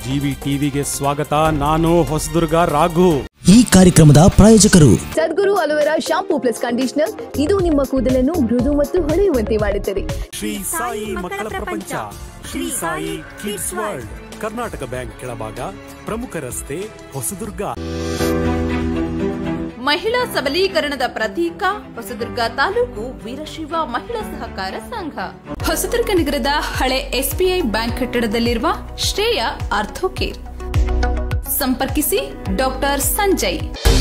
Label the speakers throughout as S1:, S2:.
S1: GV ಟಿವಿಗೆ ಸ್ವಾಗತ ನಾನು ಹೊಸದುರ್ಗ ರಾಘು
S2: ಈ ಕಾರ್ಯಕ್ರಮದ ಪ್ರಾಯೋಜಕರು
S3: Sadguru aloe vera shampoo plus conditioner ಇದು ನಿಮ್ಮ ಕೂದಲನ್ನು ಮೃದು ಮತ್ತು ಹೊಳೆಯುವಂತೆ ಮಾಡುತ್ತದೆ
S1: ಶ್ರೀ ಸಾಯಿ ಮಕ್ಕಳ ಪ್ರಪಂಚ Shri Sai kids world Karnataka bank ಕೆಳಭಾಗ ಪ್ರಮುಖ ರಸ್ತೆ ಹೊಸದುರ್ಗ
S4: ಮಹಿಳಾ ಸಬಲೀಕರಣದ ಪ್ರತೀಕ ಹೊಸದುರ್ಗ ತಾಲೂಕು ವೀರಶೈವ ಮಹಿಳಾ ಸಹಕಾರ ಸಂಘ ಹೊಸದುರ್ಗ ನಗರದ ಹಳೆ ಎಸ್ಬಿಐ ಬ್ಯಾಂಕ್ ಕಟ್ಟಡದಲ್ಲಿರುವ ಶ್ರೇಯ ಆರ್ಥೋಕೇರ್ ಸಂಪರ್ಕಿಸಿ ಡಾಕ್ಟರ್ ಸಂಜಯ್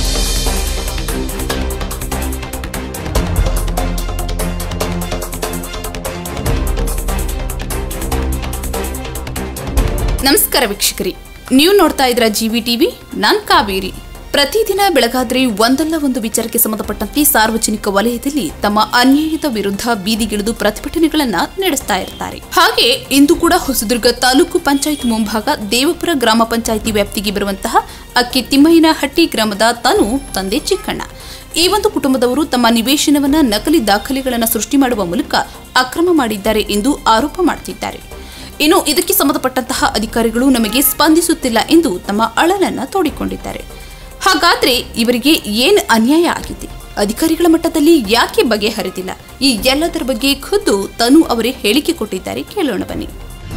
S4: ನಮಸ್ಕಾರ ವೀಕ್ಷಕರಿ ನೀವು ನೋಡ್ತಾ ಇದ್ರ ಜಿವಿ ಟಿವಿ ನಾನ್ ಕಾವೇರಿ ಪ್ರತಿದಿನ ಬೆಳಗಾದ್ರೆ ಒಂದಲ್ಲ ಒಂದು ವಿಚಾರಕ್ಕೆ ಸಂಬಂಧಪಟ್ಟಂತೆ ಸಾರ್ವಜನಿಕ ವಲಯದಲ್ಲಿ ತಮ್ಮ ಅನ್ಯಾಯದ ವಿರುದ್ಧ ಬೀದಿಗಿಳಿದು ಪ್ರತಿಭಟನೆಗಳನ್ನ ನಡೆಸ್ತಾ ಇರ್ತಾರೆ ಹಾಗೆ ಇಂದು ಕೂಡ ಹೊಸದುರ್ಗ ತಾಲೂಕು ಪಂಚಾಯತ್ ಮುಂಭಾಗ ದೇವಪುರ ಗ್ರಾಮ ಪಂಚಾಯಿತಿ ವ್ಯಾಪ್ತಿಗೆ ಬರುವಂತಹ ಅಕ್ಕಿ ತಿಮ್ಮಯ್ಯನಹಟ್ಟಿ ಗ್ರಾಮದ ತನು ತಂದೆ ಚಿಕ್ಕಣ್ಣ ಈ ಒಂದು ಕುಟುಂಬದವರು ತಮ್ಮ ನಿವೇಶನವನ್ನ ನಕಲಿ ದಾಖಲೆಗಳನ್ನು ಸೃಷ್ಟಿ ಮಾಡುವ ಮೂಲಕ ಅಕ್ರಮ ಮಾಡಿದ್ದಾರೆ ಎಂದು ಆರೋಪ ಮಾಡುತ್ತಿದ್ದಾರೆ ಇನ್ನು ಇದಕ್ಕೆ ಸಂಬಂಧಪಟ್ಟಂತಹ ಅಧಿಕಾರಿಗಳು ನಮಗೆ ಸ್ಪಂದಿಸುತ್ತಿಲ್ಲ ಎಂದು ತಮ್ಮ ಅಳಲನ್ನ ತೋಡಿಕೊಂಡಿದ್ದಾರೆ ಹಾಗಾದ್ರೆ ಇವರಿಗೆ ಏನು ಅನ್ಯಾಯ ಆಗಿದೆ ಅಧಿಕಾರಿಗಳ ಮಟ್ಟದಲ್ಲಿ ಯಾಕೆ ಬಗೆಹರಿದಿಲ್ಲ ಈ ಎಲ್ಲದರ ಬಗ್ಗೆ ಖುದ್ದು ತನು ಅವರೇ ಹೇಳಿಕೆ ಕೊಟ್ಟಿದ್ದಾರೆ ಕೇಳೋಣ ಬನ್ನಿ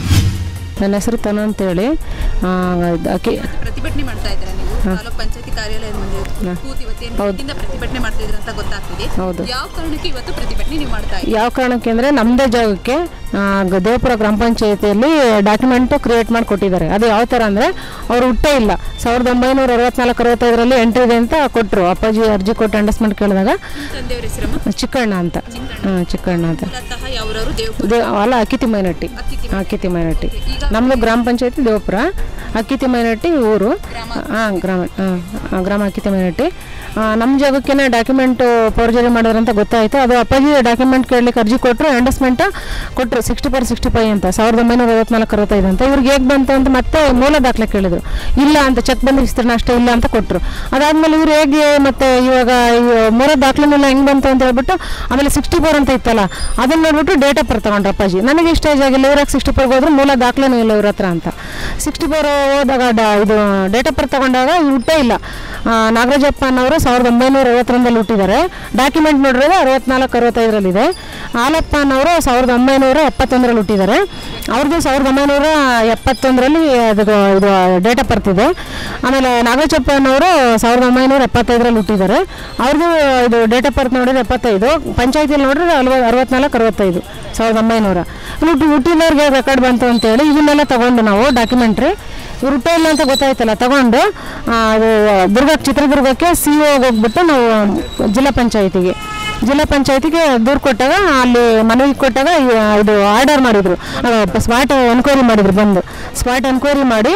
S5: ನನ್ನ ಹೆಸರು ತನು ಅಂತೇಳಿ ಆ, ಅಕ್ಕಿ
S4: ಪ್ರತಿಭಟನೆ ಮಾಡ್ತಾ ಇದ್ದೀರಾ ನೀವು ತಾಲೂಕ್ ಪಂಚಾಯತಿ ಕಾರ್ಯಾಲಯದ ಮುಂದೆ ಕೂತು ಇವತ್ತೇನು ಪ್ರತಿಭಟನೆ ಮಾಡ್ತಾ ಇದ್ರ ಅಂತ ಗೊತ್ತಾಗ್ತಿದೆ
S5: ಹೌದು.
S4: ಯಾವ ಕಾರಣಕ್ಕೆ ಇವತ್ತು ಪ್ರತಿಭಟನೆ ನೀವು ಮಾಡ್ತಾ ಇದ್ದೀರಾ
S5: ಯಾವ ಕಾರಣಕ್ಕೆ ಅಂದರೆ ನಮ್ಮದೇ ಜಾಗಕ್ಕೆ ಆ, ಗ- ದೇವಪುರ ಗ್ರಾಮ ಪಂಚಾಯತಿಯಲ್ಲಿ ಡಾಕ್ಯುಮೆಂಟು ಕ್ರಿಯೇಟ್ ಮಾಡಿ ಕೊಟ್ಟಿದ್ದಾರೆ ಅದು ಯಾವ ಥರ ಅಂದರೆ ಅವರು ಹುಟ್ಟೇ ಇಲ್ಲ ಸಾವಿರದ ಒಂಬೈನೂರ ಅರವತ್ನಾಲ್ಕು ಅರವತ್ತೈದರಲ್ಲಿ ಎಂಟ್ರಿ ಇದೆ ಅಂತ ಕೊಟ್ಟರು ಅಪ್ಪಾಜಿ ಅರ್ಜಿ ಕೊಟ್ಟು ಅಂಡರ್ಸ್ಮೆಂಟ್ ಕೇಳಿದಾಗ
S4: ನಿಮ್ಮ ತಂದೆಯವರ ಹೆಸರಮ್ಮ
S5: ಚಿಕ್ಕಣ್ಣ ಅಂತ ಹಾಂ ಚಿಕ್ಕಣ್ಣ ಅಂತ
S4: ಮೂಲತಃ ಯಾವ್ರವರು ದೇವ್
S5: ದೇ ಅಲ್ಲ ಅಕ್ಕಿತಿಮ್ಮನಟ್ಟಿ ಅಕ್ಕಿತಿಮ್ಮನಟ್ಟಿ ನಮ್ಮದು ಗ್ರಾಮ ಪಂಚಾಯತಿ ದೇವಪುರ ಅಕ್ಕಿತಿಮ್ಮನಟ್ಟಿ ಊರು ಹಾಂ ಗ್ರಾಮ ಹಾಂ ಗ್ರಾಮ ಅಕ್ಕಿತಿಮ್ಮನಟ್ಟಿ ನಮ್ಮ ಜಾಗಕ್ಕೇನೆ ಡಾಕ್ಯುಮೆಂಟ್ ಫೋರ್ಜರಿ ಮಾಡಿದ್ರು ಅಂತ ಗೊತ್ತಾಯಿತು ಅದು ಅಪ್ಪಾಜಿ ಡಾಕ್ಯುಮೆಂಟ್ ಕೇಳಲಿಕ್ಕೆ ಅರ್ಜಿ ಕೊಟ್ಟರು ಎಂಡಸ್ಮೆಂಟ್ ಕೊಟ್ಟರು ಸಿಕ್ಸ್ಟಿ ಫೋರ್ ಸಿಕ್ಸ್ಟಿ ಫೈವ್ ಅಂತ ಸಾವಿರದ ಒಂಬೈನೂರ ಐವತ್ನಾಲ್ಕು ಅರವತ್ತೈದು ಅಂತ ಇವ್ರಿಗೆ ಹೇಗೆ ಬಂತು ಅಂತ ಮತ್ತೆ ಮೂಲ ದಾಖಲೆ ಕೇಳಿದ್ರು ಇಲ್ಲ ಅಂತ ಚೆಕ್ ಬಂದು ವಿಸ್ತರಣೆ ಅಷ್ಟೇ ಇಲ್ಲ ಅಂತ ಕೊಟ್ಟರು ಅದಾದ್ಮೇಲೆ ಇವ್ರು ಹೇಗೆ ಮತ್ತೆ ಇವಾಗ ಈ ಮೂಲ ದಾಖಲೆನೆಲ್ಲ ಹೆಂಗೆ ಬಂತು ಅಂತ ಹೇಳ್ಬಿಟ್ಟು ಆಮೇಲೆ ಸಿಕ್ಸ್ಟಿ ಫೋರ್ ಅಂತ ಇತ್ತಲ್ಲ ಅದನ್ನ ನೋಡ್ಬಿಟ್ಟು ಡೇಟ್ ಆಫ್ ಬರ್ತ್ ತಗೊಂಡ್ರು ಅಪ್ಪಾಜಿ ನನಗೆ ಇಷ್ಟ ಆಗಿಲ್ಲ ಇವ್ರಾಗ ಸಿಕ್ಸ್ಟಿ ಫೋರ್ಗೆ ಹೋದ್ರೆ ಮೂಲ ದಾಖಲೆನೂ ಇಲ್ಲ ಇವ್ರ ಹತ್ರ ಅಂತ ಸಿಕ್ಸ್ಟಿ ಫೋರ್ ಹೋದಾಗ ಡ- ಇದು ಡೇಟ್ ಆಫ್ ಬರ್ತ್ ತಗೊಂಡಾಗ ಇವ್ರು ಹುಟ್ಟೇ ಇಲ್ಲ ಆ, ನಾಗರಾಜಪ್ಪ ಅನ್ನೋರು ಸಾವಿರದ ಒಂಬೈನೂರ ಐವತ್ತೊಂದರಲ್ಲಿ ಹುಟ್ಟಿದ್ದಾರೆ ಡಾಕ್ಯುಮೆಂಟ್ ನೋಡಿದ್ರೆ ಅರವತ್ನಾಲ್ಕು ಅರವತ್ತೈದರಲ್ಲಿದೆ ಹಾಲಪ್ಪ ಅನ್ನೋರು ಸಾವಿರದ ಒಂಬೈನೂರ ಎಪ್ಪತ್ತೊಂದರಲ್ಲಿ ಹುಟ್ಟಿದ್ದಾರೆ ಅವ್ರದ್ದು ಸಾವಿರದ ಒಂಬೈನೂರ ಎಪ್ಪತ್ತೊಂದರಲ್ಲಿ ಅದು ಇದು ಡೇಟ್ ಆಫ್ ಬರ್ತ್ ಇದೆ ಆಮೇಲೆ ನಾಗರಾಜಪ್ಪ ಅನ್ನೋರು ಸಾವಿರದ ಒಂಬೈನೂರ ಎಪ್ಪತ್ತೈದರಲ್ಲಿ ಹುಟ್ಟಿದ್ದಾರೆ ಅವ್ರದ್ದು ಇದು ಡೇಟ್ ಆಫ್ ಬರ್ತ್ ನೋಡಿದ್ರೆ ಎಪ್ಪತ್ತೈದು ಪಂಚಾಯತಿಯಲ್ಲಿ ನೋಡಿದ್ರೆ ಅಲ್ವ ಅರವತ್ನಾಲ್ಕು ಅರವತ್ತೈದು ಸಾವಿರದ ಒಂಬೈನೂರ ಹುಟ್ಟಿ ಹುಟ್ಟಿದವ್ರಿಗೆ ರೆಕಾರ್ಡ್ ಬಂತು ಅಂತೇಳಿ ಇದನ್ನೆಲ್ಲ ತಗೊಂಡು ನಾವು ಡಾಕ್ಯುಮೆಂಟ್ರಿ ಇವ್ರು ಹುಟ್ಟೇ ಇಲ್ಲ ಅಂತ ಗೊತ್ತಾಯ್ತಲ್ಲ ತಗೊಂಡು ಆ, ಅದು ದುರ್ಗ ಚಿತ್ರದುರ್ಗಕ್ಕೆ ಸಿ ಹೋಗ್ಬಿಟ್ಟು ನಾವು ಜಿಲ್ಲಾ ಪಂಚಾಯತಿಗೆ ಜಿಲ್ಲಾ ಪಂಚಾಯತಿಗೆ ದೂರು ಕೊಟ್ಟಾಗ ಅಲ್ಲಿ ಮನವಿ ಕೊಟ್ಟಾಗ ಈ- ಇದು ಆರ್ಡರ್ ಮಾಡಿದ್ರು ಸ್ಪಾಟ್ ಎನ್ಕ್ವೈರಿ ಮಾಡಿದ್ರು ಬಂದು ಸ್ಪಾಟ್ ಎನ್ಕ್ವೈರಿ ಮಾಡಿ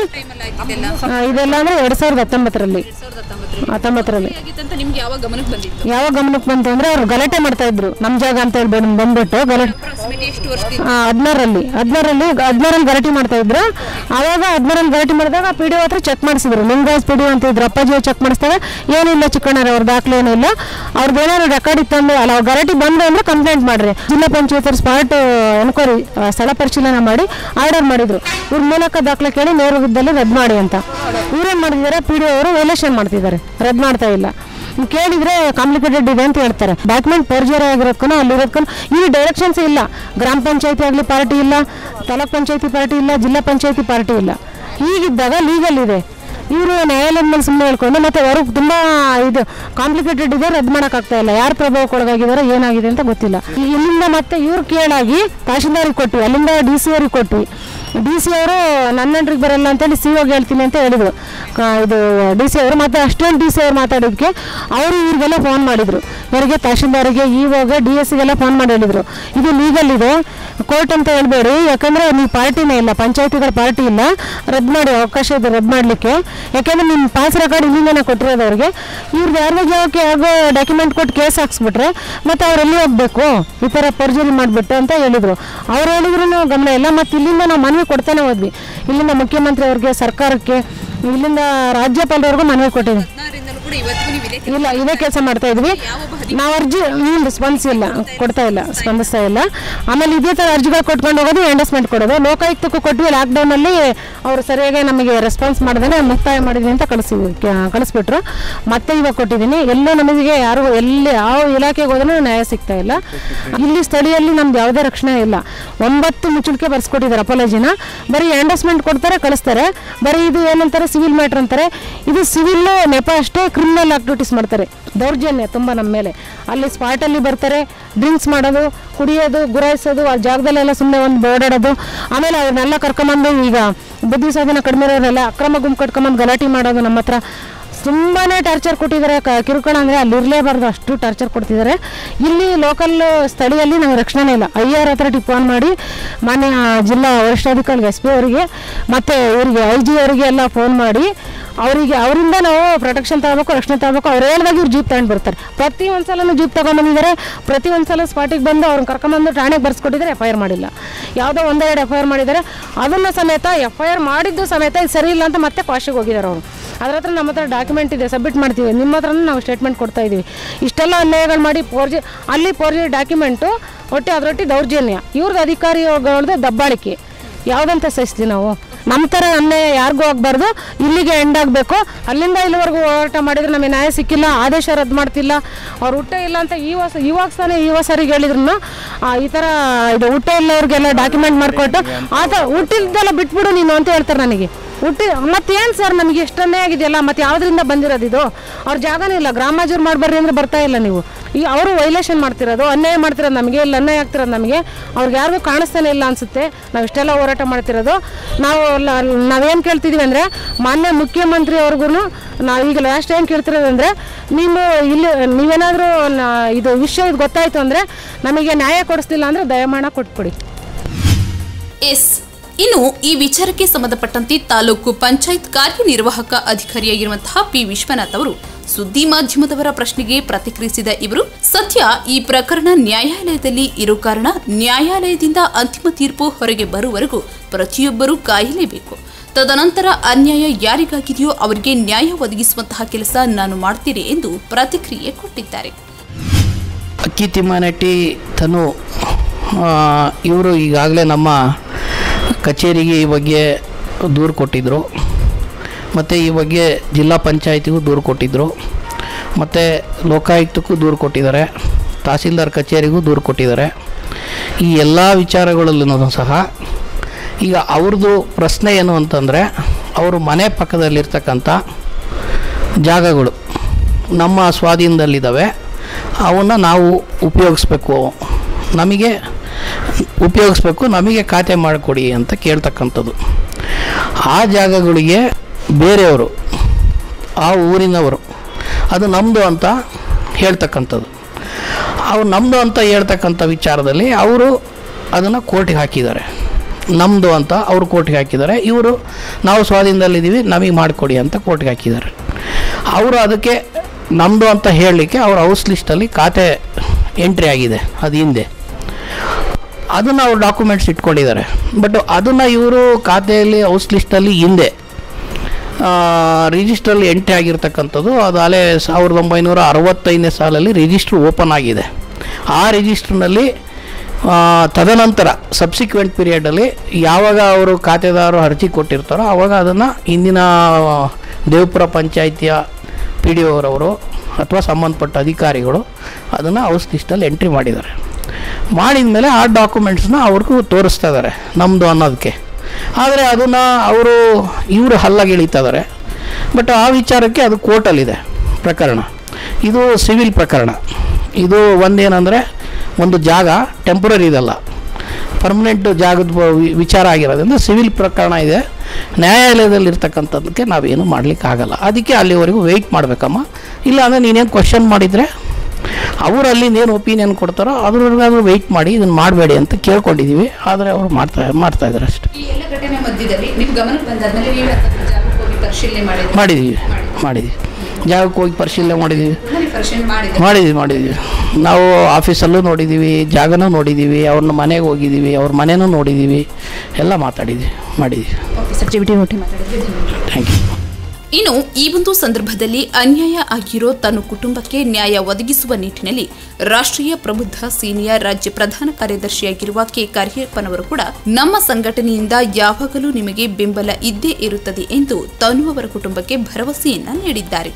S5: ಆ, ಇದೆಲ್ಲ ಅಂದರೆ ಎರಡು ಸಾವಿರದ ಹತ್ತೊಂಬತ್ತರಲ್ಲಿ ಹತ್ತೊಂಬತ್ತರಲ್ಲಿ
S4: ಆಗಿತ್ತಂತ ನಿಮ್ಗೆ ಯಾವಾಗ ಗಮನಕ್ಕೆ ಬಂದಿತ್ತು
S5: ಯಾವ ಗಮನಕ್ಕೆ ಬಂತು ಅಂದರೆ ಅವ್ರು ಗಲಾಟೆ ಮಾಡ್ತಾ ಇದ್ರು ನಮ್ಮ ಜಾಗ ಅಂತ ಹೇಳಿ ಬಂದ್- ಬಂದ್ಬಿಟ್ಟು ಗಲಾಟೆ
S4: ಅಪ್ರಾಕ್ಸಿಮೇಟ್ಲಿ ಎಷ್ಟು ವರ್ಷದಿಂದ
S5: ಹದಿನಾರಲ್ಲಿ ಹದಿನಾರಲ್ಲಿ ಹದಿನಾರಲ್ಲಿ ಗಲಾಟೆ ಮಾಡ್ತಾ ಇದ್ರು ಆವಾಗ ಹದಿನಾರಲ್ಲಿ ಗಲಾಟೆ ಮಾಡಿದಾಗ ಪಿ ಡಿ ಹತ್ರ ಚೆಕ್ ಮಾಡಿಸಿದ್ರು ಲಿಂಗರಾಜ್ ಪಿ ಡಿ ಅಂತ ಇದ್ರು ಅಪ್ಪಾಜಿ ಚೆಕ್ ಮಾಡಿಸಿದಾಗ ಏನಿಲ್ಲ ಚಿಕ್ಕಣ್ಣರ ಅವ್ರ ದಾಖಲೆ ಏನಿಲ್ಲ ಅವ್ರದ್ದು ಏನಾದ್ರು ರೆಕಾರ್ಡ್ ಇತ್ತು ಅಂದ್ರೆ ಅಲ್ಲ ಅವ್ರ ಗಲಾಟೆ ಬಂದ್ರೆ ಅಂದ್ರೆ ಕಂಪ್ಲೇಂಟ್ ಮಾಡ್ರಿ ಜಿಲ್ಲಾ ಪಂಚಾಯತ್ ಸ್ಪಾಟ್ ಎನ್ಕ್ವೈರಿ ಸ್ಥಳ ಪರಿಶೀಲನೆ ಮಾಡಿ ಆರ್ಡರ್ ಮಾಡಿದ್ರು ಇವ್ರ ಮೂಲಕ ದಾಖಲೆ ಕೇಳಿ ನೇರವಿದ್ದಲ್ಲಿ ರದ್ದು ಮಾಡಿ ಅಂತ ಇವ್ರೇನ್ ಮಾಡಿದ್ದಾರೆ ಪಿ ಡಿ ಅವರು ವೇಲೇಷನ್ ಮಾಡ್ತಿದ್ದಾರೆ ರದ್ದು ಮಾಡ್ತಾ ಇಲ್ಲ ನೀವು ಕೇಳಿದ್ರೆ ಕಾಂಪ್ಲಿಕೇಟೆಡ್ ಇದೆ ಅಂತ ಹೇಳ್ತಾರೆ ಡಾಕ್ಯುಮೆಂಟ್ ಫೋರ್ಜರಿ ಆಗಿರೋದಕ್ಕೂ ಅಲ್ಲಿರೋದಕ್ಕೂ ಇಲ್ಲಿ ಡೈರೆಕ್ಷನ್ಸ್ ಇಲ್ಲ ಗ್ರಾಮ ಪಂಚಾಯತಿ ಆಗಲಿ ಪಾರ್ಟಿ ಇಲ್ಲ ತಾಲೂಕ್ ಪಂಚಾಯತಿ ಪಾರ್ಟಿ ಇಲ್ಲ ಜಿಲ್ಲಾ ಪಂಚಾಯತಿ ಪಾರ್ಟಿ ಇಲ್ಲ ಹೀಗಿದ್ದಾಗ ಲೀಗಲ್ ಇದೆ ಇವರು ನ್ಯಾಯಾಲಯದ ಮೇಲೆ ಸುಮ್ಮನೆ ಹೇಳ್ಕೊಂಡು ಮತ್ತೆ ಹೊರಗೆ ತುಂಬ ಇದು ಕಾಂಪ್ಲಿಕೇಟೆಡ್ ಇದೆ ರದ್ದು ಮಾಡೋಕ್ಕಾಗ್ತಾ ಇಲ್ಲ ಯಾರು ಪ್ರಭಾವಕ್ಕೆ ಒಳಗಾಗಿದಾರೋ ಏನಾಗಿದೆ ಅಂತ ಗೊತ್ತಿಲ್ಲ ಈ- ಇಲ್ಲಿಂದ ಮತ್ತೆ ಇವ್ರು ಕೇಳಾಗಿ ತಹಶೀಲ್ದಾರಿಗೆ ಕೊಟ್ವಿ ಅಲ್ಲಿಂದ ಡಿ ಸಿ ಅವ್ರಿಗೆ ಕೊಟ್ವಿ ಡಿ ಸಿ ಅವರು ನನ್ನಂಟ್ರಿಗೆ ಬರಲ್ಲ ಅಂತೇಳಿ ಸಿ ಓಗೆ ಹೇಳ್ತೀನಿ ಅಂತ ಹೇಳಿದ್ರು ಕ- ಇದು ಡಿ ಸಿ ಅವರು ಮತ್ತೆ ಅಷ್ಟೊಂದು ಡಿ ಸಿ ಅವ್ರು ಮಾತಾಡೋದಕ್ಕೆ ಅವರು ಇವ್ರಿಗೆಲ್ಲ ಫೋನ್ ಮಾಡಿದ್ರು ಇವರಿಗೆ ತಹಶೀಲ್ದಾರಿಗೆ ಇವಾಗ ಡಿ ಎಸ್ ಸಿಗೆಲ್ಲ ಫೋನ್ ಮಾಡಿ ಹೇಳಿದ್ರು ಇದು ಲೀಗಲ್ ಇದೆ ಕೋರ್ಟ್ ಅಂತ ಹೇಳ್ಬೇಡಿ ಯಾಕಂದ್ರೆ ನೀವು ಪಾರ್ಟಿನೇ ಇಲ್ಲ ಪಂಚಾಯತಿಗಳ ಪಾರ್ಟಿ ಇಲ್ಲ ರದ್ದು ಮಾಡಿ ಅವಕಾಶ ಇದೆ ರದ್ದು ಮಾಡಲಿಕ್ಕೆ ಯಾಕಂದ್ರೆ ನಿಮ್ಮ ಪಾಸ್ ರೆಕಾರ್ಡ್ ಇಲ್ಲಿಂದನೇ ಕೊಟ್ಟಿರೋದು ಅವ್ರಿಗೆ ಇವ್ರದ್ದು ಯಾರ್ದೇ ಜಾಗಕ್ಕೆ ಯಾಗೋ ಡಾಕ್ಯುಮೆಂಟ್ ಕೊಟ್ಟು ಕೇಸ್ ಹಾಕ್ಸ್ಬಿಟ್ರೆ ಮತ್ತೆ ಅವ್ರು ಎಲ್ಲಿ ಹೋಗ್ಬೇಕು ಈ ಥರ ಪರ್ಜರಿ ಮಾಡಿಬಿಟ್ಟು ಅಂತ ಹೇಳಿದ್ರು ಅವ್ರು ಹೇಳಿದ್ರು ಗಮನ ಇಲ್ಲ ಮತ್ತು ಇಲ್ಲಿಂದ ನಾವು ಮನವಿ ಕೊಡ್ತಾನೆ ಹೋದ್ವಿ ಇಲ್ಲಿಂದ ಮುಖ್ಯಮಂತ್ರಿ ಅವ್ರಿಗೆ ಸರ್ಕಾರಕ್ಕೆ ಇಲ್ಲಿಂದ ರಾಜ್ಯಪಾಲರವರೆಗೂ ಮನವಿ ಕೊಟ್ಟಿದ್ವಿ
S4: ಹದಿನಾರರಿಂದಲೂ ಕೂಡ ಕೂಡ ಇವತ್ತಿಗೂ ನೀವು ಇದೇ
S5: ಇಲ್ಲ ಇದೇ ಕೆಲಸ ಮಾಡ್ತಾ ಇದ್ವಿ ನಾವು ಅರ್ಜಿ ಹ್ಞೂ ಸ್ಪಂದಿಸಿ ಇಲ್ಲ ಕೊಡ್ತಾ ಇಲ್ಲ ಸ್ಪಂದಿಸ್ತಾ ಇಲ್ಲ ಆಮೇಲೆ ಇದೇ ಥರ ಅರ್ಜಿಗಳು ಕೊಟ್ಕೊಂಡು ಹೋಗೋದು ಎಂಡಸ್ಮೆಂಟ್ ಕೊಡೋದು ಲೋಕಾಯುಕ್ತಕ್ಕೂ ಕೊಟ್ವಿ ಲಾಕ್ಡೌನಲ್ಲಿ ಅವರು ಸರಿಯಾಗಿ ನಮಗೆ ರೆಸ್ಪಾನ್ಸ್ ಮಾಡಿದ್ರೆ ಮುಕ್ತಾಯ ಮಾಡಿದ್ವಿ ಅಂತ ಕಳಿಸಿದ್ವಿ ಕ- ಕಳಿಸ್ಬಿಟ್ರು ಮತ್ತೆ ಇವಾಗ ಕೊಟ್ಟಿದ್ದೀನಿ ಎಲ್ಲೂ ನಮಗೆ ಯಾರು ಎಲ್ಲಿ ಯಾವ ಇಲಾಖೆಗೆ ಹೋದ್ರೂ ನ್ಯಾಯ ಸಿಗ್ತಾ ಇಲ್ಲ ಇಲ್ಲಿ ಸ್ಥಳೀಯಲ್ಲಿ ನಮ್ದು ಯಾವುದೇ ರಕ್ಷಣೆ ಇಲ್ಲ ಒಂಬತ್ತು ಮುಚ್ಚಳಿಕೆ ಬರ್ಸ್ಕೊಟ್ಟಿದ್ದಾರೆ ಅಪಾಲಜಿನ ಬರೀ ಎಂಡಸ್ಮೆಂಟ್ ಕೊಡ್ತಾರೆ ಕಳಿಸ್ತಾರೆ ಬರೀ ಇದು ಏನಂತಾರೆ ಸಿವಿಲ್ ಮ್ಯಾಟ್ರ್ ಅಂತಾರೆ ಇದು ಸಿವಿಲ್ ನೆಪ ಅಷ್ಟೇ ಕ್ರಿಮಿನಲ್ ಆಕ್ಟಿವಿಟೀಸ್ ಮಾಡ್ತಾರೆ ದೌರ್ಜನ್ಯ ತುಂಬ ನಮ್ಮ ಮೇಲೆ ಅಲ್ಲಿ ಸ್ಪಾಟಲ್ಲಿ ಬರ್ತಾರೆ ಡ್ರಿಂಕ್ಸ್ ಮಾಡೋದು ಕುಡಿಯೋದು ಗುರಾಯಿಸೋದು ಆ ಜಾಗದಲ್ಲೆಲ್ಲ ಸುಮ್ಮನೆ ಒಂದು ಓಡಾಡೋದು ಆಮೇಲೆ ಅವ್ರನ್ನೆಲ್ಲ ಕರ್ಕೊಂಬಂದು ಈಗ ಬುದ್ಧಿ ಸಾಧನ ಕಡಿಮೆ ಇರೋರೆಲ್ಲ ಅಕ್ರಮ ಗುಂಪು ಕಟ್ಕೊಂಬಂದು ಗಲಾಟೆ ಮಾಡೋದು ನಮ್ಮ ಹತ್ರ ತುಂಬಾ ಟಾರ್ಚರ್ ಕೊಟ್ಟಿದ್ದಾರೆ ಕ ಕಿರುಕುಳ ಅಂದರೆ ಅಲ್ಲಿ ಇರಲೇಬಾರ್ದು ಅಷ್ಟು ಟಾರ್ಚರ್ ಕೊಡ್ತಿದ್ದಾರೆ ಇಲ್ಲಿ ಲೋಕಲ್ ಸ್ಥಳೀಯಲ್ಲಿ ನಮಗೆ ರಕ್ಷಣೆ ಇಲ್ಲ ಐ ಆರ್ ಅಥಾರಿಟಿ ಫೋನ್ ಮಾಡಿ ಮಾನ್ಯ ಜಿಲ್ಲಾ ವರಿಷ್ಠಾಧಿಕಾರಿ ಎಸ್ ಪಿ ಅವರಿಗೆ ಮತ್ತು ಇವರಿಗೆ ಐ ಜಿ ಅವರಿಗೆ ಎಲ್ಲ ಫೋನ್ ಮಾಡಿ ಅವರಿಗೆ ಅವರಿಂದ ನಾವು ಪ್ರೊಟೆಕ್ಷನ್ ತಗೋಬೇಕು ರಕ್ಷಣೆ ತಗೋಬೇಕು ಅವ್ರು ಹೇಳಿದಾಗ ಇವ್ರು ಜೀಪ್ ತಗೊಂಡು ಬರ್ತಾರೆ ಪ್ರತಿ ಒಂದು ಸಲನೂ ಜೀಪ್ ತಗೊಂಡ್ಬಂದಿದ್ದಾರೆ ಪ್ರತಿ ಒಂದು ಸಲ ಸ್ಪಾಟಿಗೆ ಬಂದು ಅವ್ರನ್ನ ಕರ್ಕೊಂಬಂದು ಠಾಣೆಗೆ ಬರ್ಸ್ಕೊಟ್ಟಿದ್ದಾರೆ ಎಫ್ ಐ ಆರ್ ಮಾಡಿಲ್ಲ ಯಾವುದೋ ಒಂದೆರಡು ಎಫ್ ಐ ಆರ್ ಮಾಡಿದ್ದಾರೆ ಅದನ್ನು ಸಮೇತ ಎಫ್ ಐ ಆರ್ ಮಾಡಿದ್ದು ಸಮೇತ ಇದು ಸರಿ ಇಲ್ಲ ಅಂತ ಮತ್ತೆ ಕ್ವಾಶಿಗೆ ಹೋಗಿದ್ದಾರೆ ಅವರು ಅದ್ರ ಹತ್ರ ನಮ್ಮ ಹತ್ರ ಡಾಕ್ಯುಮೆಂಟ್ ಇದೆ ಸಬ್ಮಿಟ್ ಮಾಡ್ತೀವಿ ನಿಮ್ಮ ಹತ್ರನೂ ನಾವು ಸ್ಟೇಟ್ಮೆಂಟ್ ಕೊಡ್ತಾ ಇದ್ದೀವಿ ಇಷ್ಟೆಲ್ಲ ಅನ್ಯಾಯಗಳು ಮಾಡಿ ಫೋರ್ಜಿ ಅಲ್ಲಿ ಫೋರ್ಜಿ ಡಾಕ್ಯುಮೆಂಟು ಒಟ್ಟು ಅದರೊಟ್ಟಿ ದೌರ್ಜನ್ಯ ಇವ್ರದ್ದು ಅಧಿಕಾರಿಗಳದ್ದು ದಬ್ಬಾಳಿಕೆ ಯಾವುದಂತ ಸಹಿಸ್ತೀವಿ ನಾವು ನಮ್ಮ ಥರ ಅನ್ಯಾಯ ಯಾರಿಗೂ ಆಗಬಾರ್ದು ಇಲ್ಲಿಗೆ ಎಂಡ್ ಆಗಬೇಕು ಅಲ್ಲಿಂದ ಇಲ್ಲಿವರೆಗೂ ಹೋರಾಟ ಮಾಡಿದ್ರೆ ನಮಗೆ ನ್ಯಾಯ ಸಿಕ್ಕಿಲ್ಲ ಆದೇಶ ರದ್ದು ಮಾಡ್ತಿಲ್ಲ ಅವ್ರು ಹುಟ್ಟ ಇಲ್ಲ ಅಂತ ಈ ವರ್ಷ ಇವಾಗ ತಾನೇ ಈ ಸರಿಗೆ ಹೇಳಿದ್ರು ಈ ಥರ ಇದು ಹುಟ್ಟ ಇಲ್ಲವ್ರಿಗೆಲ್ಲ ಡಾಕ್ಯುಮೆಂಟ್ ಮಾಡಿಕೊಟ್ಟು ಆ ಥರ ಹುಟ್ಟಿದ್ದೆಲ್ಲ ಬಿಟ್ಬಿಡು ನೀನು ಅಂತ ಹೇಳ್ತಾರೆ ನನಗೆ ಹುಟ್ಟಿ ಮತ್ತೇನು ಸರ್ ನಮಗೆ ಎಷ್ಟು ಅನ್ಯಾಯ ಆಗಿದೆಯಲ್ಲ ಮತ್ತೆ ಯಾವುದರಿಂದ ಬಂದಿರೋದು ಇದು ಅವ್ರ ಜಾಗನೇ ಇಲ್ಲ ಗ್ರಾಮಾಜೂರು ಮಾಡ್ಬರ್ರಿ ಅಂದ್ರೆ ಬರ್ತಾ ಇಲ್ಲ ನೀವು ಈಗ ಅವರು ವೈಲೇಷನ್ ಮಾಡ್ತಿರೋದು ಅನ್ಯಾಯ ಮಾಡ್ತಿರೋದು ನಮಗೆ ಇಲ್ಲ ಅನ್ಯಾಯ ಆಗ್ತಿರೋದು ನಮಗೆ ಅವ್ರಿಗೆ ಯಾರಿಗೂ ಕಾಣಿಸ್ತಾನೆ ಇಲ್ಲ ಅನಿಸುತ್ತೆ ನಾವು ಇಷ್ಟೆಲ್ಲ ಹೋರಾಟ ಮಾಡ್ತಿರೋದು ನಾವು ಲ- ನಾವೇನು ಕೇಳ್ತಿದ್ದೀವಿ ಅಂದರೆ ಮಾನ್ಯ ಮುಖ್ಯಮಂತ್ರಿ ಅವ್ರಿಗೂ ನಾವು ಈಗ ಲಾಸ್ಟ್ ಏನು ಕೇಳ್ತಿರೋದಂದರೆ ನೀವು ಇಲ್ಲಿ ನೀವೇನಾದರೂ ಇದು ವಿಷಯ ಇದು ಗೊತ್ತಾಯಿತು ಅಂದರೆ ನಮಗೆ ನ್ಯಾಯ ಕೊಡಿಸ್ಲಿಲ್ಲ ಅಂದರೆ ದಯಮಾಡ ಕೊಟ್ಬಿಡಿ
S4: ಎಸ್ ಇನ್ನು ಈ ವಿಚಾರಕ್ಕೆ ಸಂಬಂಧಪಟ್ಟಂತೆ ತಾಲೂಕು ಪಂಚಾಯತ್ ಕಾರ್ಯನಿರ್ವಾಹಕ ಅಧಿಕಾರಿಯಾಗಿರುವಂತಹ ಪಿ ವಿಶ್ವನಾಥ್ ಅವರು ಸುದ್ದಿ ಮಾಧ್ಯಮದವರ ಪ್ರಶ್ನೆಗೆ ಪ್ರತಿಕ್ರಿಯಿಸಿದ ಇವರು ಸದ್ಯ ಈ ಪ್ರಕರಣ ನ್ಯಾಯಾಲಯದಲ್ಲಿ ಇರೋ ಕಾರಣ ನ್ಯಾಯಾಲಯದಿಂದ ಅಂತಿಮ ತೀರ್ಪು ಹೊರಗೆ ಬರುವವರೆಗೂ ಪ್ರತಿಯೊಬ್ಬರೂ ಕಾಯಲೇಬೇಕು ತದನಂತರ ಅನ್ಯಾಯ ಯಾರಿಗಾಗಿದೆಯೋ ಅವರಿಗೆ ನ್ಯಾಯ ಒದಗಿಸುವಂತಹ ಕೆಲಸ ನಾನು ಮಾಡ್ತೀನಿ ಎಂದು ಪ್ರತಿಕ್ರಿಯೆ ಕೊಟ್ಟಿದ್ದಾರೆ
S6: ಅಕ್ಕಿ ತಿಮ್ಮನಟ್ಟಿ ತನು ಇವರು ಈಗಾಗಲೇ ನಮ್ಮ ಕಚೇರಿಗೆ ಈ ಬಗ್ಗೆ ದೂರು ಕೊಟ್ಟಿದ್ದರು ಮತ್ತು ಈ ಬಗ್ಗೆ ಜಿಲ್ಲಾ ಪಂಚಾಯತಿಗೂ ದೂರು ಕೊಟ್ಟಿದ್ದರು ಮತ್ತು ಲೋಕಾಯುಕ್ತಕ್ಕೂ ದೂರು ಕೊಟ್ಟಿದ್ದಾರೆ ತಹಸೀಲ್ದಾರ್ ಕಚೇರಿಗೂ ದೂರು ಕೊಟ್ಟಿದ್ದಾರೆ ಈ ಎಲ್ಲ ವಿಚಾರಗಳಲ್ಲೂ ಸಹ ಈಗ ಅವ್ರದ್ದು ಪ್ರಶ್ನೆ ಏನು ಅಂತಂದರೆ ಅವರು ಮನೆ ಪಕ್ಕದಲ್ಲಿರ್ತಕ್ಕಂಥ ಜಾಗಗಳು ನಮ್ಮ ಸ್ವಾಧೀನದಲ್ಲಿದ್ದಾವೆ ಅವನ್ನ ನಾವು ಉಪಯೋಗಿಸ್ಬೇಕು ನಮಗೆ ಉಪಯೋಗಿಸ್ಬೇಕು ನಮಗೆ ಖಾತೆ ಮಾಡಿಕೊಡಿ ಅಂತ ಕೇಳ್ತಕ್ಕಂಥದ್ದು ಆ ಜಾಗಗಳಿಗೆ ಬೇರೆಯವರು ಆ ಊರಿನವರು ಅದು ನಮ್ಮದು ಅಂತ ಹೇಳ್ತಕ್ಕಂಥದ್ದು ಅವ್ರು ನಮ್ಮದು ಅಂತ ಹೇಳ್ತಕ್ಕಂಥ ವಿಚಾರದಲ್ಲಿ ಅವರು ಅದನ್ನು ಕೋರ್ಟಿಗೆ ಹಾಕಿದ್ದಾರೆ ನಮ್ಮದು ಅಂತ ಅವರು ಕೋರ್ಟಿಗೆ ಹಾಕಿದ್ದಾರೆ ಇವರು ನಾವು ಸ್ವಾಧೀನದಲ್ಲಿದ್ದೀವಿ ನಮಗೆ ಮಾಡಿಕೊಡಿ ಅಂತ ಕೋರ್ಟಿಗೆ ಹಾಕಿದ್ದಾರೆ ಅವರು ಅದಕ್ಕೆ ನಮ್ಮದು ಅಂತ ಹೇಳಲಿಕ್ಕೆ ಅವ್ರ ಹೌಸ್ ಲಿಸ್ಟಲ್ಲಿ ಖಾತೆ ಎಂಟ್ರಿ ಆಗಿದೆ ಅದು ಹಿಂದೆ ಅದನ್ನು ಅವ್ರು ಡಾಕ್ಯುಮೆಂಟ್ಸ್ ಇಟ್ಕೊಂಡಿದ್ದಾರೆ ಬಟ್ ಅದನ್ನು ಇವರು ಖಾತೆಯಲ್ಲಿ ಹೌಸ್ ಲಿಸ್ಟಲ್ಲಿ ಹಿಂದೆ ರಿಜಿಸ್ಟ್ರಲ್ಲಿ ಎಂಟ್ರಿ ಆಗಿರ್ತಕ್ಕಂಥದ್ದು ಅದು ಅಲೆ ಸಾವಿರದ ಒಂಬೈನೂರ ಅರವತ್ತೈದನೇ ಸಾಲಲ್ಲಿ ರಿಜಿಸ್ಟ್ರ್ ಓಪನ್ ಆಗಿದೆ ಆ ರಿಜಿಸ್ಟ್ರ್ನಲ್ಲಿ ತದನಂತರ ಸಬ್ಸಿಕ್ವೆಂಟ್ ಪೀರಿಯಡಲ್ಲಿ ಯಾವಾಗ ಅವರು ಖಾತೆದಾರರು ಅರ್ಜಿ ಕೊಟ್ಟಿರ್ತಾರೋ ಆವಾಗ ಅದನ್ನು ಇಂದಿನ ದೇವಪುರ ಪಂಚಾಯಿತಿಯ ಪಿ ಡಿ ಅವರವರು ಅಥವಾ ಸಂಬಂಧಪಟ್ಟ ಅಧಿಕಾರಿಗಳು ಅದನ್ನು ಹೌಸ್ ಲಿಸ್ಟಲ್ಲಿ ಎಂಟ್ರಿ ಮಾಡಿದ್ದಾರೆ ಮಾಡಿದ ಮೇಲೆ ಆ ಡಾಕ್ಯುಮೆಂಟ್ಸ್ನ ಅವ್ರಿಗೂ ತೋರಿಸ್ತಾ ಇದ್ದಾರೆ ನಮ್ಮದು ಅನ್ನೋದಕ್ಕೆ ಆದರೆ ಅದನ್ನು ಅವರು ಇವರು ಹಲ್ಲಗಿಳಿತಾ ಇದ್ದಾರೆ ಬಟ್ ಆ ವಿಚಾರಕ್ಕೆ ಅದು ಕೋರ್ಟಲ್ಲಿದೆ ಪ್ರಕರಣ ಇದು ಸಿವಿಲ್ ಪ್ರಕರಣ ಇದು ಒಂದೇನೆಂದರೆ ಒಂದು ಜಾಗ ಟೆಂಪ್ರರಿ ಇದಲ್ಲ ಪರ್ಮನೆಂಟ್ ಜಾಗದ ಬ- ವಿ- ವಿಚಾರ ಆಗಿರೋದ್ರಿಂದ ಸಿವಿಲ್ ಪ್ರಕರಣ ಇದೆ ನ್ಯಾಯಾಲಯದಲ್ಲಿರ್ತಕ್ಕಂಥದ್ದಕ್ಕೆ ನಾವೇನು ಮಾಡಲಿಕ್ಕೆ ಆಗಲ್ಲ ಅದಕ್ಕೆ ಅಲ್ಲಿವರೆಗೂ ವೆಯ್ಟ್ ಮಾಡಬೇಕಮ್ಮ ಇಲ್ಲ ಅಂದರೆ ನೀನೇನು ಕ್ವಶನ್ ಮಾಡಿದರೆ ಅವರು ಅಲ್ಲಿ ಏನು ಒಪಿನಿಯನ್ ಕೊಡ್ತಾರೋ ಅದ್ರವರೆಗಾದ್ರೂ ವೆಯ್ಟ್ ಮಾಡಿ ಇದನ್ನು ಮಾಡಬೇಡಿ ಅಂತ ಕೇಳ್ಕೊಂಡಿದ್ದೀವಿ ಆದರೆ ಅವರು ಮಾಡ್ತಾ ಮಾಡ್ತಾ ಇದ್ದಾರೆ ಅಷ್ಟೇ
S4: ಈ ಎಲ್ಲ ಘಟನೆ ಮಧ್ಯದಲ್ಲಿ ನಿಮ್ಮ ಗಮನಕ್ಕೆ ಬಂದಾದ್ಮೇಲೆ ನೀವು ಯಾವ್ದಾದ್ರು ಜಾಗಕ್ಕೆ ಹೋಗಿ ಪರಿಶೀಲನೆ ಮಾಡಿದ್ರೆ
S6: ಮಾಡಿದ್ದೀವಿ ಮಾಡಿದ್ದೀವಿ ಜಾಗಕ್ಕೆ ಹೋಗಿ ಪರಿಶೀಲನೆ ಮಾಡಿದ್ದೀವಿ
S4: ಪರಿಶೀಲನೆ ಮಾಡಿದ್ರೆ
S6: ಮಾಡಿದ್ವಿ ಮಾಡಿದ್ವಿ ನಾವು ಆಫೀಸಲ್ಲೂ ನೋಡಿದ್ದೀವಿ ಜಾಗನೂ ನೋಡಿದ್ದೀವಿ ಅವ್ರನ್ನ ಮನೆಗೆ ಹೋಗಿದ್ದೀವಿ ಅವ್ರ ಮನೆನೂ ನೋಡಿದ್ದೀವಿ ಎಲ್ಲ ಮಾತಾಡಿದ್ವಿ ಮಾಡಿದ್ದೀವಿ
S4: ಓಕೆ ಸರ್ ಜಿ ಟಿ ಮಾತಾಡಿದ್ರೆ ಧನ್ಯವಾದ
S6: ಥ್ಯಾಂಕ್ ಯು
S4: ಇನ್ನು ಈ ಒಂದು ಸಂದರ್ಭದಲ್ಲಿ ಅನ್ಯಾಯ ಆಗಿರೋ ತನ್ನ ಕುಟುಂಬಕ್ಕೆ ನ್ಯಾಯ ಒದಗಿಸುವ ನಿಟ್ಟಿನಲ್ಲಿ ರಾಷ್ಟ್ರೀಯ ಪ್ರಬುದ್ಧ ಸೇನೆಯ ರಾಜ್ಯ ಪ್ರಧಾನ ಕಾರ್ಯದರ್ಶಿಯಾಗಿರುವ ಕೆ ಕರಿಯಪ್ಪನವರು ಕೂಡ ನಮ್ಮ ಸಂಘಟನೆಯಿಂದ ಯಾವಾಗಲೂ ನಿಮಗೆ ಬೆಂಬಲ ಇದ್ದೇ ಇರುತ್ತದೆ ಎಂದು ತನು ಅವರ ಕುಟುಂಬಕ್ಕೆ ಭರವಸೆಯನ್ನ ನೀಡಿದ್ದಾರೆ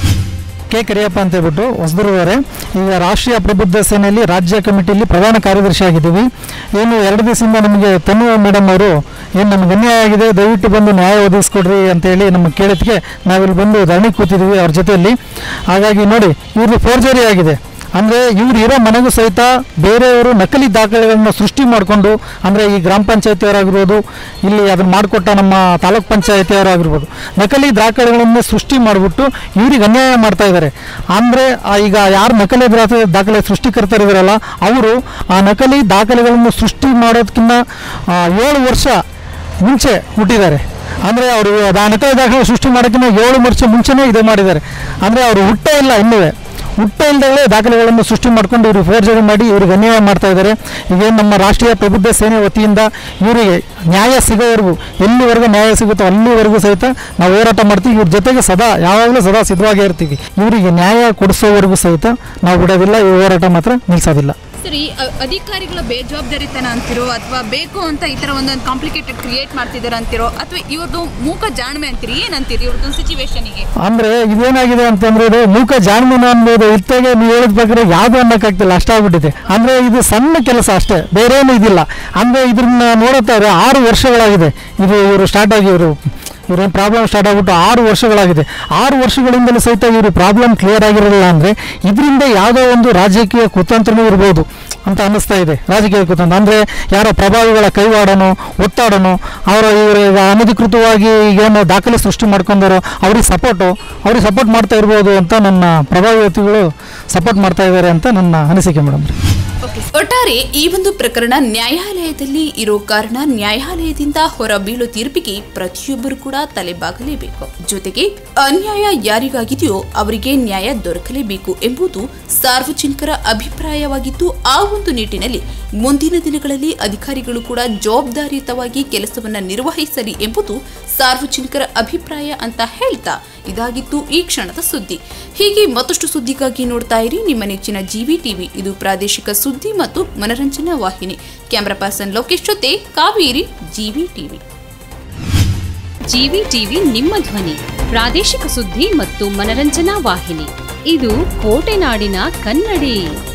S7: ಕೆ ಕರಿಯಪ್ಪ ಅಂತ ಹೇಳ್ಬಿಟ್ಟು ಹೊಸದುರ್ಗವರೆ ಈಗ ರಾಷ್ಟ್ರೀಯ ಪ್ರಬುದ್ಧ ಸೇನೆಯಲ್ಲಿ ರಾಜ್ಯ ಕಮಿಟಿಯಲ್ಲಿ ಪ್ರಧಾನ ಕಾರ್ಯದರ್ಶಿ ಆಗಿದ್ದೀವಿ ಏನು ಎರಡು ದಿವಸದಿಂದ ನಮಗೆ ತನು ಮೇಡಮ್ ಅವರು ಏನು ನಮ್ಗೆ ಅನ್ಯಾಯ ಆಗಿದೆ ದಯವಿಟ್ಟು ಬಂದು ನ್ಯಾಯ ಒದಗಿಸ್ಕೊಡ್ರಿ ಅಂತೇಳಿ ನಮಗೆ ಕೇಳಿದ್ಕೆ ನಾವಿಲ್ಲಿ ಬಂದು ಧರಣಿ ಕೂತಿದ್ದೀವಿ ಅವ್ರ ಜೊತೆಯಲ್ಲಿ ಹಾಗಾಗಿ ನೋಡಿ ಇವ್ರದ್ದು ಫೋರ್ಜರಿ ಆಗಿದೆ ಅಂದರೆ ಇವ್ರು ಇರೋ ಮನೆಗೂ ಸಹಿತ ಬೇರೆಯವರು ನಕಲಿ ದಾಖಲೆಗಳನ್ನ ಸೃಷ್ಟಿ ಮಾಡಿಕೊಂಡು ಅಂದರೆ ಈ ಗ್ರಾಮ ಪಂಚಾಯತಿಯವರಾಗಿರ್ಬೋದು ಇಲ್ಲಿ ಅದನ್ನು ಮಾಡಿಕೊಟ್ಟ ನಮ್ಮ ತಾಲೂಕ್ ಪಂಚಾಯತಿಯವರಾಗಿರ್ಬೋದು ನಕಲಿ ದಾಖಲೆಗಳನ್ನೇ ಸೃಷ್ಟಿ ಮಾಡಿಬಿಟ್ಟು ಇವ್ರಿಗೆ ಅನ್ಯಾಯ ಮಾಡ್ತಾ ಇದ್ದಾರೆ ಅಂದರೆ ಈಗ ಯಾರು ನಕಲಿ ದಾಖಲೆ ದಾಖಲೆ ಸೃಷ್ಟಿಕರ್ತರಿದಾರಲ್ಲ ಅವರು ಆ ನಕಲಿ ದಾಖಲೆಗಳನ್ನು ಸೃಷ್ಟಿ ಮಾಡೋದಕ್ಕಿಂತ ಆ, ಏಳು ವರ್ಷ ಮುಂಚೆ ಹುಟ್ಟಿದ್ದಾರೆ ಅಂದರೆ ಅವರು ಆ ನಕಲಿ ದಾಖಲೆ ಸೃಷ್ಟಿ ಮಾಡೋಕ್ಕಿಂತ ಏಳು ವರ್ಷ ಮುಂಚೆನೇ ಇದು ಮಾಡಿದ್ದಾರೆ ಅಂದರೆ ಅವರು ಹುಟ್ಟೇ ಇಲ್ಲ ಇನ್ನೂ ಹುಟ್ಟ ಇಲ್ದಲೇ ದಾಖಲೆಗಳನ್ನು ಸೃಷ್ಟಿ ಮಾಡ್ಕೊಂಡು ಇವರು ಫೋರ್ಜರಿ ಮಾಡಿ ಇವ್ರಿಗೆ ಅನ್ಯಾಯ ಮಾಡ್ತಾ ಇದ್ದಾರೆ ಈಗೇನು ನಮ್ಮ ರಾಷ್ಟ್ರೀಯ ಪ್ರಬುದ್ಧ ಸೇನೆ ವತಿಯಿಂದ ಇವರಿಗೆ ನ್ಯಾಯ ಸಿಗೋವರೆಗೂ ಎಲ್ಲಿವರೆಗೂ ನ್ಯಾಯ ಸಿಗುತ್ತೋ ಅಲ್ಲಿವರೆಗೂ ಸಹಿತ ನಾವು ಹೋರಾಟ ಮಾಡ್ತೀವಿ ಇವ್ರ ಜೊತೆಗೆ ಸದಾ ಯಾವಾಗಲೂ ಸದಾ ಸಿದ್ಧವಾಗೇ ಇರ್ತೀವಿ ಇವರಿಗೆ ನ್ಯಾಯ ಕೊಡಿಸೋವರೆಗೂ ಸಹಿತ ನಾವು ಬಿಡೋದಿಲ್ಲ ಈ ಹೋರಾಟ ಮಾತ್ರ ನಿಲ್ಲಿಸೋದಿಲ್ಲ
S8: ಸರಿ ಅ- ಅಧಿಕಾರಿಗಳ ಬೇಜವಾಬ್ದಾರಿತನ ಅಂತಿರೋ ಅಥವಾ ಬೇಕು ಅಂತ ಈ ತರ ಒಂದೊಂದು ಕಾಂಪ್ಲಿಕೇಟೆಡ್ ಕ್ರಿಯೇಟ್ ಮಾಡ್ತಿದ್ದಾರೆ ಅಂತಿರೋ ಅಥವಾ ಇವ್ರದ್ದು ಮೂಕ ಜಾಣ್ಮೆ ಅಂತೀರಿ ಏನಂತೀರಿ ಇವ್ರದ್ದು ಸಿಚುವೇಶನ್ಗೆ
S7: ಅಂದ್ರೆ ಇದೇನಾಗಿದೆ ಅಂತಂದ್ರೆ ಇದು ಮೂಕ ಜಾಣ್ಮೀನು ಅನ್ನೋದು ಇತ್ತಾಗೆ ನೀವು ಹೇಳಿದ ಪ್ರಕಾರ ಯಾವುದು ಅನ್ನೋಕ್ಕಾಗ್ತಿಲ್ಲ ಅಷ್ಟಾಗ್ಬಿಟ್ಟಿದೆ ಅಂದ್ರೆ ಇದು ಸಣ್ಣ ಕೆಲಸ ಅಷ್ಟೇ ಬೇರೆ ಏನು ಇದಿಲ್ಲ ಅಂದ್ರೆ ಇದನ್ನ ನೋಡುತ್ತಾರೆ ಆರು ವರ್ಷಗಳಾಗಿದೆ ಇದು ಇವರು ಸ್ಟಾರ್ಟ್ ಆಗಿ ಇವರು ಇವ್ರ ಪ್ರಾಬ್ಲಮ್ ಸ್ಟಾರ್ಟ್ ಆಗ್ಬಿಟ್ಟು ಆರು ವರ್ಷಗಳಾಗಿದೆ ಆರು ವರ್ಷಗಳಿಂದಲೂ ಸಹಿತ ಇವರು ಪ್ರಾಬ್ಲಮ್ ಕ್ಲಿಯರ್ ಆಗಿರಲಿಲ್ಲ ಅಂದರೆ ಇದರಿಂದ ಯಾವುದೋ ಒಂದು ರಾಜಕೀಯ ಕುತಂತ್ರನೂ ಇರ್ಬೋದು ಅಂತ ಅನ್ನಿಸ್ತಾ ಇದೆ ರಾಜಕೀಯ ಕುತಂತ್ರ ಅಂದರೆ ಯಾರೋ ಪ್ರಭಾವಿಗಳ ಕೈವಾಡನೋ ಒತ್ತಾಡನೋ ಅವರ ಇವರು ಈಗ ಅನಧಿಕೃತವಾಗಿ ಏನು ದಾಖಲೆ ಸೃಷ್ಟಿ ಮಾಡ್ಕೊಂಡಾರೋ ಅವ್ರಿಗೆ ಸಪೋರ್ಟು ಅವ್ರಿಗೆ ಸಪೋರ್ಟ್ ಮಾಡ್ತಾ ಇರ್ಬೋದು ಅಂತ ನನ್ನ ಪ್ರಭಾವಿ ವ್ಯಕ್ತಿಗಳು ಸಪೋರ್ಟ್ ಮಾಡ್ತಾ ಇದ್ದಾರೆ ಅಂತ ನನ್ನ ಅನಿಸಿಕೆ ಮೇಡಮ್
S4: ಒಟ್ಟಾರೆ ಈ ಒಂದು ಪ್ರಕರಣ ನ್ಯಾಯಾಲಯದಲ್ಲಿ ಇರೋ ಕಾರಣ ನ್ಯಾಯಾಲಯದಿಂದ ಹೊರ ಬೀಳೋ ತೀರ್ಪಿಗೆ ಪ್ರತಿಯೊಬ್ಬರು ಕೂಡ ತಲೆಬಾಗಲೇಬೇಕು ಜೊತೆಗೆ ಅನ್ಯಾಯ ಯಾರಿಗಾಗಿದೆಯೋ ಅವರಿಗೆ ನ್ಯಾಯ ದೊರಕಲೇಬೇಕು ಎಂಬುದು ಸಾರ್ವಜನಿಕರ ಅಭಿಪ್ರಾಯವಾಗಿದ್ದು ಆ ಒಂದು ನಿಟ್ಟಿನಲ್ಲಿ ಮುಂದಿನ ದಿನಗಳಲ್ಲಿ ಅಧಿಕಾರಿಗಳು ಕೂಡ ಜವಾಬ್ದಾರಿಯುತವಾಗಿ ಕೆಲಸವನ್ನ ನಿರ್ವಹಿಸಲಿ ಎಂಬುದು ಸಾರ್ವಜನಿಕರ ಅಭಿಪ್ರಾಯ ಅಂತ ಹೇಳ್ತಾ ಇದಾಗಿತ್ತು ಈ ಕ್ಷಣದ ಸುದ್ದಿ ಹೀಗೆ ಮತ್ತಷ್ಟು ಸುದ್ದಿಗಾಗಿ ನೋಡ್ತಾ ಇರಿ ನಿಮ್ಮ ನೆಚ್ಚಿನ ಜಿವಿ ಟಿವಿ ಇದು ಪ್ರಾದೇಶಿಕ ಸುದ್ದಿ ಮತ್ತು ಮನರಂಜನಾ ವಾಹಿನಿ ಕ್ಯಾಮರಾ ಪರ್ಸನ್ ಲೋಕೇಶ್ ಜೊತೆ Kaveri GV TV
S9: GV TV ನಿಮ್ಮ ಧ್ವನಿ ಪ್ರಾದೇಶಿಕ ಸುದ್ದಿ ಮತ್ತು ಮನರಂಜನಾ ವಾಹಿನಿ ಇದು ಕೋಟೆನಾಡಿನ ಕನ್ನಡಿ